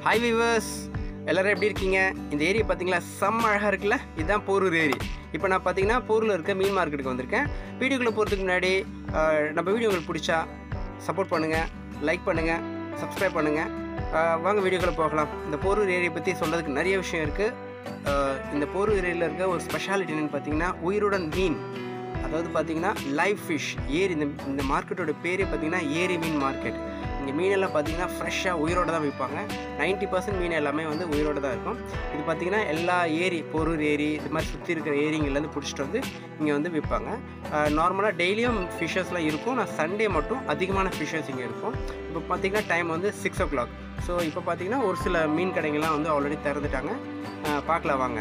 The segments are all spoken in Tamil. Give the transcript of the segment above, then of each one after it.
ஹாய் வீவர்ஸ் எல்லாரும் எப்படி இருக்கீங்க இந்த ஏரியா பார்த்தீங்களா செம்ம அழகாக இருக்குல்ல இதுதான் போரூர் ஏரி இப்போ நான் பார்த்தீங்கன்னா போரூரில் இருக்க மீன் மார்க்கெட்டுக்கு வந்திருக்கேன் வீடியோக்குள்ளே போகிறதுக்கு முன்னாடி ஆஹ், நம்ம வீடியோ உங்களுக்கு பிடிச்சா சப்போர்ட் பண்ணுங்கள் லைக் பண்ணுங்கள் சப்ஸ்கிரைப் பண்ணுங்கள் வாங்க வீடியோக்குள்ளே போகலாம் இந்த போரூர் ஏரியை பற்றி சொல்கிறதுக்கு நிறைய விஷயம் இருக்குது இந்த போரூர் ஏரியாவில் இருக்க ஒரு ஸ்பெஷாலிட்டி என்னென்னு பார்த்தீங்கன்னா உயிருடன் மீன் அதாவது பார்த்தீங்கன்னா லைவ் ஃபிஷ் ஏரி இந்த இந்த மார்க்கெட்டோட பேரே பார்த்தீங்கன்னா ஏரி மீன் மார்க்கெட் இங்கே மீனெல்லாம் பார்த்தீங்கன்னா ஃப்ரெஷ்ஷாக உயிரோட தான் விற்பாங்க 90% பர்சன்ட் மீன் எல்லாமே வந்து உயிரோட தான் இருக்கும் இது பார்த்தீங்கன்னா எல்லா ஏரி பொரூர் ஏரி இது மாதிரி சுற்றி இருக்கிற ஏரிங்கள்லேருந்து பிடிச்சிட்டு வந்து இங்கே வந்து விற்பாங்க நார்மலாக டெய்லியும் ஃபிஷ்ஷஸ்லாம் இருக்கும் நான் சண்டே மட்டும் அதிகமான ஃபிஷ்ஷஸ் இங்கே இருக்கும் இப்போ பார்த்தீங்கன்னா டைம் வந்து சிக்ஸ் ஓ கிளாக் ஸோ இப்போ பார்த்தீங்கன்னா ஒரு சில மீன் கடைங்கள்லாம் வந்து ஆல்ரெடி திறந்துட்டாங்க அஹ் பார்க்கலாம் வாங்க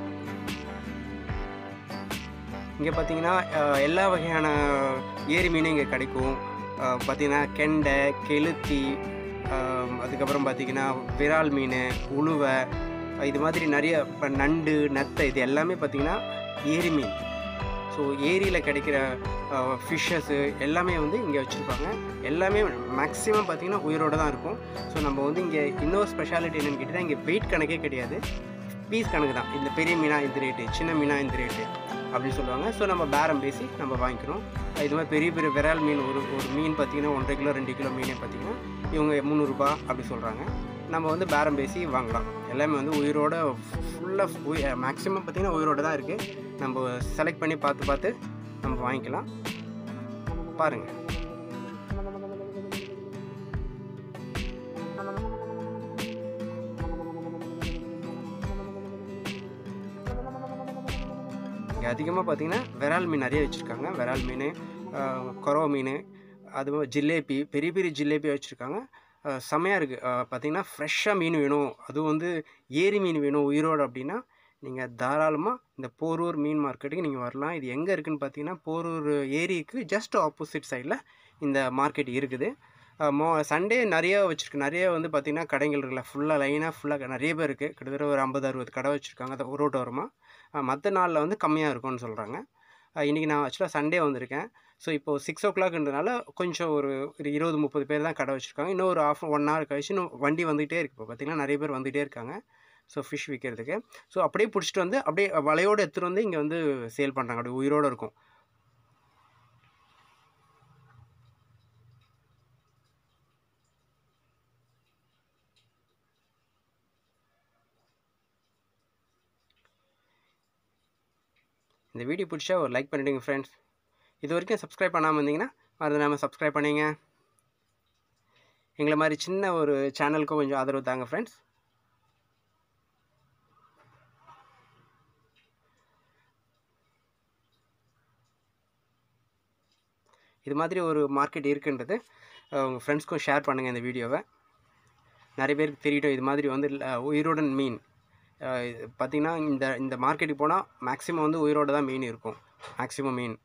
இங்கே பார்த்தீங்கன்னா அஹ், எல்லா வகையான ஏரி மீனும் இங்கே கிடைக்கும் அஹ், பார்த்தீங்கன்னா கெண்டை கெளுத்தி அஹ், அதுக்கப்புறம் பார்த்தீங்கன்னா விரால் மீன் உளுவை இது மாதிரி நிறைய இப்போ நண்டு நத்தை இது எல்லாமே பார்த்தீங்கன்னா ஏரி மீன் ஸோ ஏரியில் கிடைக்கிற ஃபிஷ்ஷஸ்ஸு எல்லாமே வந்து இங்கே வச்சுருப்பாங்க எல்லாமே மேக்ஸிமம் பார்த்தீங்கன்னா உயிரோடு தான் இருக்கும் ஸோ நம்ம வந்து இங்கே இன்னொரு ஸ்பெஷாலிட்டி என்னென்னு கேட்டிங்கன்னா இங்கே வெயிட் கணக்கே கிடையாது பீஸ் கணக்கு தான் இந்த பெரிய மீனா இந்த ரேட்டு சின்ன மீனா இந்த ரேட்டு அப்படின்னு சொல்லுவாங்க ஸோ நம்ம பேரம் பேசி நம்ம வாங்கிக்கிறோம் இது மாதிரி பெரிய பெரிய விரால் மீன் ஒரு ஒரு மீன் பார்த்தீங்கன்னா ஒன்றரை கிலோ ரெண்டு கிலோ மீனே பார்த்தீங்கன்னா இவங்க முந்நூறுரூபா அப்படி சொல்கிறாங்க நம்ம வந்து பேரம் பேசி வாங்கலாம் எல்லாமே வந்து உயிரோட ஃபுல்லாக உயி மேக்ஸிமம் பார்த்தீங்கன்னா உயிரோட தான் இருக்குது நம்ம செலக்ட் பண்ணி பார்த்து பார்த்து நம்ம வாங்கிக்கலாம் பாருங்கள் இங்கே அதிகமாக பார்த்தீங்கன்னா விரால் மீன் நிறைய வச்சுருக்காங்க விரால் மீன் கொரவ மீன் அதுவும் ஜிலேபி பெரிய பெரிய ஜிலேபி வச்சுருக்காங்க செமையாக இருக்குது பார்த்தீங்கன்னா ஃப்ரெஷ்ஷாக மீன் வேணும் அதுவும் வந்து ஏரி மீன் வேணும் உயிரோடு அப்படின்னா நீங்கள் தாராளமாக இந்த போரூர் மீன் மார்க்கெட்டுக்கு நீங்கள் வரலாம் இது எங்கே இருக்குதுன்னு பார்த்தீங்கன்னா போரூர் ஏரிக்கு ஜஸ்ட் ஆப்போசிட் சைடில் இந்த மார்க்கெட் இருக்குது அஹ் மோ சண்டே நிறைய வச்சுருக்கு நிறைய வந்து பார்த்திங்கன்னா கடைகள் இருக்குல்ல ஃபுல்லாக லைனாக ஃபுல்லாக நிறைய பேர் இருக்குது கிட்டத்தட்ட ஒரு ஐம்பது அறுபது கடை வச்சுருக்காங்க அது ரோட்டு ஓரமாக மற்ற நாளில் வந்து கம்மியாக இருக்கும்னு சொல்கிறாங்க இன்றைக்கி நான் ஆக்சுவலாக சண்டே வந்திருக்கேன் ஸோ இப்போது சிக்ஸ் ஓ கிளாக்ன்றதுனால கொஞ்சம் ஒரு ஒரு இருபது முப்பது பேர் தான் கடை வச்சுருக்காங்க இன்னும் ஒரு ஆஃப் ஒன் ஹவர் கழிச்சு இன்னும் வண்டி வந்துகிட்டே இருக்குது இப்போ பார்த்திங்கன்னா நிறைய பேர் வந்துகிட்டே இருக்காங்க ஸோ ஃபிஷ் விற்கிறதுக்கு ஸோ அப்படியே பிடிச்சிட்டு வந்து அப்படியே வலையோடு எடுத்துகிட்டு வந்து இங்கே வந்து சேல் பண்ணுறாங்க அப்படியே உயிரோடு இருக்கும் இந்த வீடியோ பிடிச்சா ஒரு லைக் பண்ணிவிடுங்க ஃப்ரெண்ட்ஸ் இது வரைக்கும் சப்ஸ்கிரைப் பண்ணாமல் இருந்தீங்கன்னா மறந்துடாமல் சப்ஸ்கிரைப் பண்ணிங்க எங்களை மாதிரி சின்ன ஒரு சேனலுக்கும் கொஞ்சம் ஆதரவு தாங்க ஃப்ரெண்ட்ஸ் இது மாதிரி ஒரு மார்க்கெட் இருக்குன்றது அஹ், உங்கள் ஃப்ரெண்ட்ஸ்க்கும் ஷேர் பண்ணுங்கள் இந்த வீடியோவை நிறைய பேருக்கு தெரியட்டும் இது மாதிரி வந்து ல- உயிருடன் மீன் அஹ், இது பார்த்திங்கன்னா இந்த இந்த மார்க்கெட்டுக்கு போனால் மேக்ஸிமம் வந்து உயிரோட தான் மீன் இருக்கும் மேக்ஸிமம் மீன்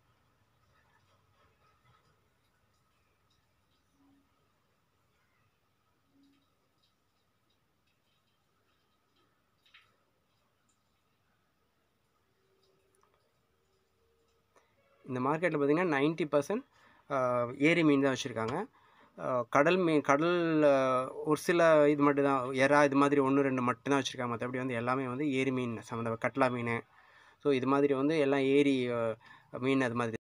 இந்த மார்க்கெட்டில் பார்த்திங்கன்னா நைன்ட்டி பர்சன்ட் ஏரி மீன் தான் வச்சுருக்காங்க கடல் மீன் கடல் அஹ், ஒரு சில இது மட்டும் தான் எறா இது மாதிரி ஒன்று ரெண்டு மட்டும் தான் வச்சுருக்காங்க மற்றபடி வந்து எல்லாமே வந்து ஏரி மீன் சம்மந்த கட்லா மீன் ஸோ இது மாதிரி வந்து எல்லாம் ஏரி அஹ், மீன் அது மாதிரி